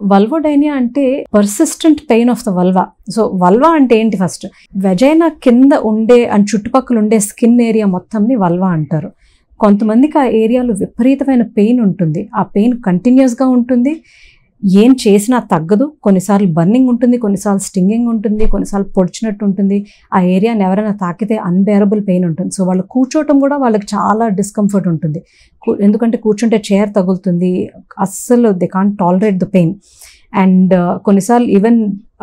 వల్వోడైనియా అంటే persistent pain of the vulva so vulva అంటే ఏంటి ఫస్ట్ వెజైనా కింద ఉండే అండ్ చుట్టుపక్కల ఉండే స్కిన్ ఏరియా మొత్తంని వల్వా అంటారు కొంతమందికి ఆ ఏరియాలో విపరీతమైన పెయిన్ ఉంటుంది ఆ పెయిన్ కంటిన్యూస్గా ఉంటుంది ఏం చేసినా తగ్గదు కొన్నిసార్లు బర్నింగ్ ఉంటుంది కొన్నిసార్లు స్టింగింగ్ ఉంటుంది కొన్నిసార్లు పొడిచినట్టు ఉంటుంది ఆ ఏరియాని ఎవరైనా తాకితే అన్బేరబుల్ పెయిన్ ఉంటుంది సో వాళ్ళు కూర్చోవటం కూడా వాళ్ళకి చాలా డిస్కంఫర్ట్ ఉంటుంది కూ- ఎందుకంటే కూర్చుంటే చైర్ తగులుతుంది అస్సలు they can't tolerate the pain and కొన్నిసార్లు ఈవెన్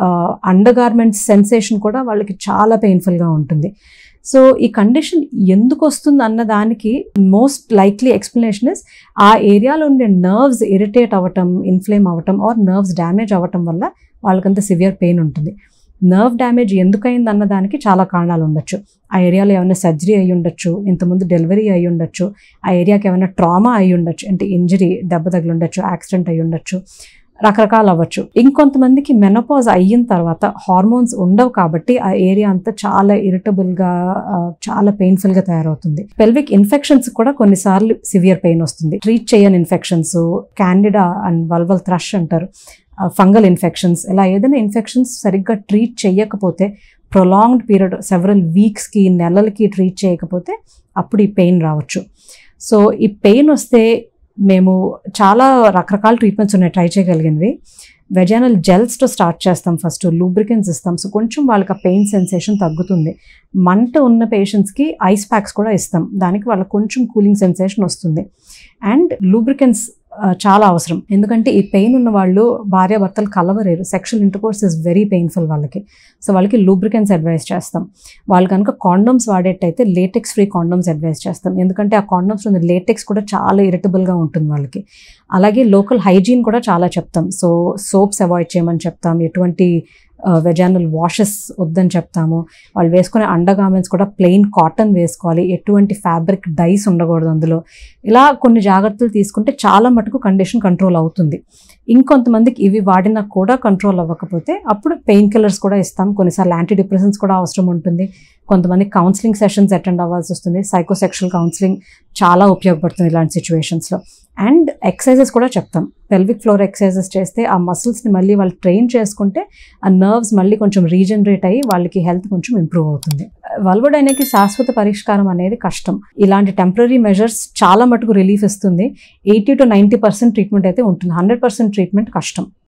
అండర్ గార్మెంట్స్ సెన్సేషన్ కూడా వాళ్ళకి చాలా పెయిన్ఫుల్గా ఉంటుంది సో ఈ కండిషన్ ఎందుకు వస్తుంది అన్న దానికి మోస్ట్ లైక్లీ ఎక్స్ప్లెనేషన్ ఇస్ ఆ ఏరియాలో ఉండే నర్వ్స్ ఇరిటేట్ అవ్వటం ఇన్ఫ్లేమ్ అవ్వటం ఆర్ నర్వ్స్ డ్యామేజ్ అవ్వటం వల్ల వాళ్ళకంత సివియర్ పెయిన్ ఉంటుంది నర్వ్ డ్యామేజ్ ఎందుకైంది అన్న దానికి చాలా కారణాలు ఉండొచ్చు ఆ ఏరియాలో ఏమైనా సర్జరీ అయి ఉండొచ్చు ఇంతకుముందు డెలివరీ అయి ఉండొచ్చు ఆ ఏరియాకి ఏమైనా ట్రామా అయి ఉండొచ్చు అంటే ఇంజరీ దెబ్బ తగిలి ఉండొచ్చు యాక్సిడెంట్ అయి ఉండొచ్చు రకరకాలు అవ్వచ్చు ఇంకొంతమందికి మెనోపాజ్ అయిన తర్వాత హార్మోన్స్ ఉండవు కాబట్టి ఆ ఏరియా అంతా చాలా ఇరిటబుల్గా చాలా పెయిన్ఫుల్గా తయారవుతుంది పెల్విక్ ఇన్ఫెక్షన్స్ కూడా కొన్నిసార్లు సివియర్ పెయిన్ వస్తుంది ట్రీట్ చేయని infections candida and vulval thrush అంటారు ఫంగల్ ఇన్ఫెక్షన్స్ ఇలా ఏదైనా ఇన్ఫెక్షన్స్ సరిగ్గా ట్రీట్ చేయకపోతే ప్రొలాంగ్డ్ పీరియడ్ సెవరల్ వీక్స్కి నెలలకి ట్రీట్ చేయకపోతే అప్పుడు ఈ పెయిన్ రావచ్చు సో ఈ పెయిన్ వస్తే మేము చాలా రకరకాల ట్రీట్మెంట్స్ ఉన్నాయి ట్రై చేయగలిగినవి వెజానల్ జెల్స్తో స్టార్ట్ చేస్తాం ఫస్ట్ లూబ్రికెన్స్ ఇస్తాం సో కొంచెం వాళ్ళకి ఆ పెయిన్ సెన్సేషన్ తగ్గుతుంది మంట ఉన్న పేషెంట్స్కి ఐస్ ప్యాక్స్ కూడా ఇస్తాం దానికి వాళ్ళకి కొంచెం కూలింగ్ సెన్సేషన్ వస్తుంది అండ్ లూబ్రికెన్స్ చాలా అవసరం ఎందుకంటే ఈ పెయిన్ ఉన్న వాళ్ళు భార్యాభర్తలు కలవరేరు sexual intercourse is very painful వాళ్ళకి సో వాళ్ళకి లూబ్రికెన్స్ అడ్వైస్ చేస్తాం వాళ్ళు కనుక కాండమ్స్ వాడేటైతే లేటెక్స్ ఫ్రీ కాండమ్స్ అడ్వైస్ చేస్తాం ఎందుకంటే ఆ కాండమ్స్ ఉన్న లేటెక్స్ కూడా చాలా ఇరిటబుల్గా ఉంటుంది వాళ్ళకి అలాగే లోకల్ హైజీన్ కూడా చాలా చెప్తాం సో సోప్స్ అవాయిడ్ చేయమని చెప్తాం ఎటువంటి వెజానల్ వాషెస్ వద్దని చెప్తాము వాళ్ళు వేసుకునే అండర్గార్మెంట్స్ కూడా ప్లెయిన్ కాటన్ వేసుకోవాలి ఎటువంటి ఫ్యాబ్రిక్ డైస్ ఉండకూడదు అందులో ఇలా కొన్ని జాగ్రత్తలు తీసుకుంటే చాలా మటుకు కండిషన్ కంట్రోల్ అవుతుంది ఇంకొంతమందికి ఇవి వాడినా కూడా కంట్రోల్ అవ్వకపోతే అప్పుడు పెయిన్ కిల్లర్స్ కూడా ఇస్తాం కొన్నిసార్లు యాంటీ డిప్రెషన్స్ కూడా అవసరం ఉంటుంది కొంతమంది కౌన్సిలింగ్ సెషన్స్ అటెండ్ అవ్వాల్సి వస్తుంది సైకోసెక్షువల్ కౌన్సిలింగ్ చాలా ఉపయోగపడుతుంది ఇలాంటి సిచ్యువేషన్స్లో అండ్ ఎక్సర్సైజెస్ కూడా చెప్తాం పెల్విక్ ఫ్లోర్ ఎక్సర్సైజెస్ చేస్తే ఆ మసిల్స్ని మళ్ళీ వాళ్ళు ట్రైన్ చేసుకుంటే ఆ నర్వ్స్ మళ్ళీ కొంచెం రీజనరేట్ అయ్యి వాళ్ళకి హెల్త్ కొంచెం ఇంప్రూవ్ అవుతుంది వల్వోడైనాకి శాశ్వత పరిష్కారం అనేది కష్టం ఇలాంటి టెంపరీ మెజర్స్ చాలా మటుకు రిలీఫ్ ఇస్తుంది eighty to ninety percent treatment అయితే ఉంటుంది హండ్రెడ్ పర్సెంట్ ట్రీట్మెంట్ కష్టం